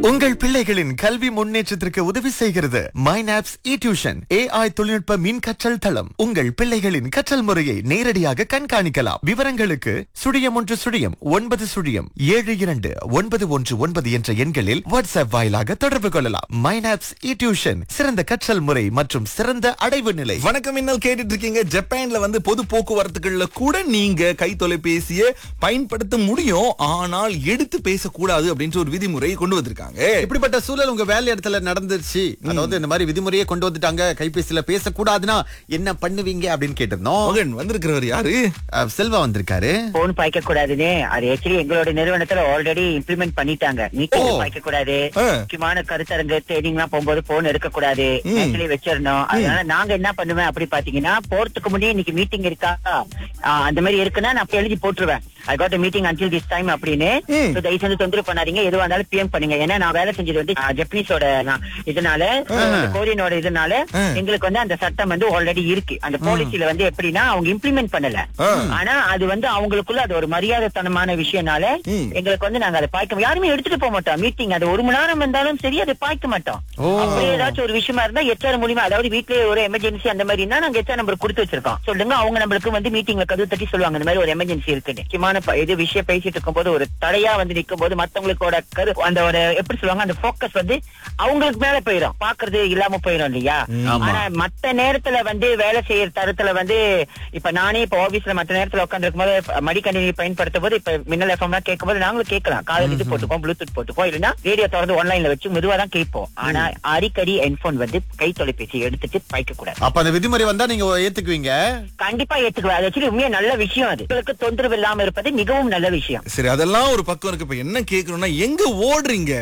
உங்கள் பிள்ளைகளின் கல்வி முன்னேற்றத்திற்கு உதவி செய்கிறது மைனாப்ஸ் இ டியூஷன் ஏஐ தொழில்நுட்ப மின் கற்றல் தளம் உங்கள் பிள்ளைகளின் கற்றல் முறையை நேரடியாக கண்காணிக்கலாம் விவரங்களுக்கு சுழியம் ஒன்று சுழியம் ஒன்பது சுழியம் ஏழு இரண்டு ஒன்பது ஒன்று ஒன்பது என்ற எண்களில் வாட்ஸ்அப் வாயிலாக தொடர்பு கொள்ளலாம் மைனாப்ஸ் இ டியூஷன் சிறந்த கற்றல் முறை மற்றும் சிறந்த அடைவு நிலை வணக்கம் இன்னல் கேட்டுட்டு இருக்கீங்க ஜப்பான்ல வந்து பொது போக்குவரத்துகள்ல கூட நீங்க கை தொலைபேசியை பயன்படுத்த முடியும் ஆனால் எடுத்து பேசக்கூடாது அப்படின்ற ஒரு விதிமுறையை கொண்டு வந்திருக்காங்க இப்படிப்பட்ட சூழல் உங்க வேலை இடத்துல நடந்துருச்சு அதாவது இந்த மாதிரி விதிமுறையை கொண்டு வந்துட்டாங்க கைபேசியில பேசக்கூடாதுன்னா என்ன பண்ணுவீங்க அப்படின்னு கேட்டிருந்தோம் மகன் வந்திருக்கிறவர் யாரு அஹ், செல்வா வந்திருக்காரு போன் பாய்க்க கூடாதுன்னு அது ஆக்சுவலி எங்களோட நிறுவனத்துல ஆல்ரெடி இம்ப்ளிமெண்ட் பண்ணிட்டாங்க மீட்டிங் ஓ. பாய்க்க கூடாது ஆ. முக்கியமான கருத்தரங்கு ட்ரைனிங் எல்லாம் போகும்போது போன் எடுக்க கூடாது ம். ஆக்சுவலி வச்சிடணும் அதனால நாங்க என்ன பண்ணுவேன் அப்படி பாத்தீங்கன்னா போறதுக்கு முன்னே இன்னைக்கு மீட்டிங் இருக்கா ஆ, அந்த மாதிரி இருக்குன்னா நான் எழுதி போட்டுருவேன் I got meeting until this time அப்படின்னு ம். So, தயவு செஞ்சு தொந்தரவு பண்ணாதீங்க எதுவா இருந்தாலும் பிஎம் பண்ணுங்க ஏன்னா நான் வேலை செஞ்சது வந்து ஆ, ஜப்பனீஸோட நான் இதனால கோரியனோட இதனால ஆ. எங்களுக்கு வந்து அந்த சட்டம் வந்து ஆல்ரெடி இருக்கு அந்த பாலிசில வந்து எப்படின்னா அவங்க இம்ப்ளிமெண்ட் பண்ணல ஆ. ஆனா அது வந்து அவங்களுக்குள்ள அது ஒரு மரியாதைத்தனமான விஷயம்னால ம். எங்களுக்கு வந்து நாங்க அதை பாய்க்க யாருமே எடுத்துட்டு போக மாட்டோம் மீட்டிங் அது ஒரு மணி நேரம் இருந்தாலும் சரி அதை பாய்க்க மாட்டோம் ஓ. அப்படி ஏதாச்சும் ஒரு விஷயமா இருந்தா எச்ஆர் மூலியமா அதாவது வீட்லயே ஒரு எமர்ஜென்சி அந்த மாதிரினா நாங்க எச்ஆர் நம்பர் கொடுத்து வச்சிருக்கோம் சொல்லுங்க அவங்க நம்மளுக்கு வந்து மீட்டிங்ல கதவு தட்டி சொல்லுவாங்க இந்த மாதிரி ஒரு எமர்ஜென்சி இருக்குன்னு முக்கியமான ப- இது விஷயம் பேசிட்டு இருக்கும்போது ஒரு தடையா வந்து நிக்கும் போது மத்தவங்களுக்கோட கரு அந்த ஒரு எப்படி சொல்லுவாங்க அந்த போக்கஸ் வந்து அவங்களுக்கு மேல போயிடும் பாக்குறது இல்லாம போயிடும் இல்லையா ஆமா. ஆனா மத்த நேரத்துல வந்து வேலை செய்யற தரத்துல வந்து இப்ப நானே இப்ப ஆபீஸ்ல மத்த நேரத்துல உட்கார்ந்து இருக்கும்போது மடிக்கணினி பயன்படுத்தும் போது இப்ப மின்னல் எஃப்எம் எல்லாம் கேட்கும் போது நாங்களும் கேட்கலாம் காதல் இது போட்டுப்போம் ப்ளூடூத் போட்டுப்போம் இல்லைன்னா ரேடியோ திறந்து ஆன்லைன்ல வச்சு மெதுவா தான் கேட்போம் ஆனா அடிக்கடி ஹெட்போன் வந்து கை தொலைபேசி எடுத்துட்டு பாய்க்க கூடாது அப்ப அந்த விதிமுறை வந்தா நீங்க ஏத்துக்குவீங்க கண்டிப்பா ஏத்துக்குவேன் அது ஆக்சுவலி உண்மையா நல்ல விஷயம் அது உங்களுக்கு தொந்தரவு இல்லாம இருப்பது மிகவும் நல்ல விஷயம் சரி அதெல்லாம் ஒரு பக்கம் இருக்கு இப்ப என்ன கேக்குறோம்னா எங்க ஓடுறீங்க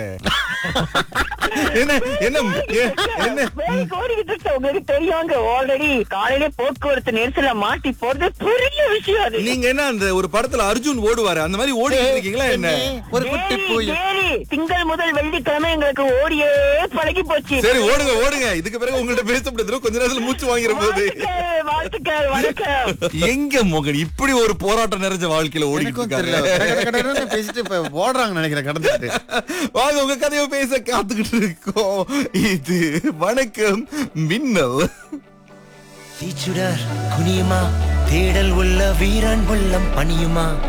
என்ன என்ன ஏ- என்ன வேலை ஓடிக்கிட்டு இருக்கு. உங்களுக்கு தெரியுங்க ஆல்ரெடி காலையிலே போக்குவரத்து நெரிசல்ல மாட்டி போறது பெரிய விஷயம் அது நீங்க என்ன அந்த ஒரு படத்துல அர்ஜுன் ஓடுவாரு அந்த மாதிரி ஓடிட்டு இருக்கீங்களா என்ன ஒரு குட்டி தேரி, பூய் தேரி. திங்கள் முதல் வெள்ளிக்கிழமை எங்களுக்கு ஓடியே பழகி போச்சு சரி ஓடுங்க ஓடுங்க இதுக்கு பிறகு உங்கள்ட்ட பேசப்படுது கொஞ்ச நேரத்துல மூச்சு வாங்கிற போது வாழ்த்துக்கள், வாழ்த்துக்கள் வணக்கம் எங்க மோகன் இப்படி ஒரு போராட்டம் நிறைஞ்ச வாழ்க்கையில ஓடிட்டு எனக்கும் தெரியல இருக்காங்க கட கட கடன்னு பேசிட்டு இப்ப ஓடுறாங்க நினைக்கிறேன் கடந்துட்டு வாங்க உங்க கதையை பேச காத்துக்கிட்டு இருக்கோம் இது வணக்கம் மின்னல் தீச்சுடர் குனியுமா தேடல் உள்ள வீரன் உள்ளம் பணியுமா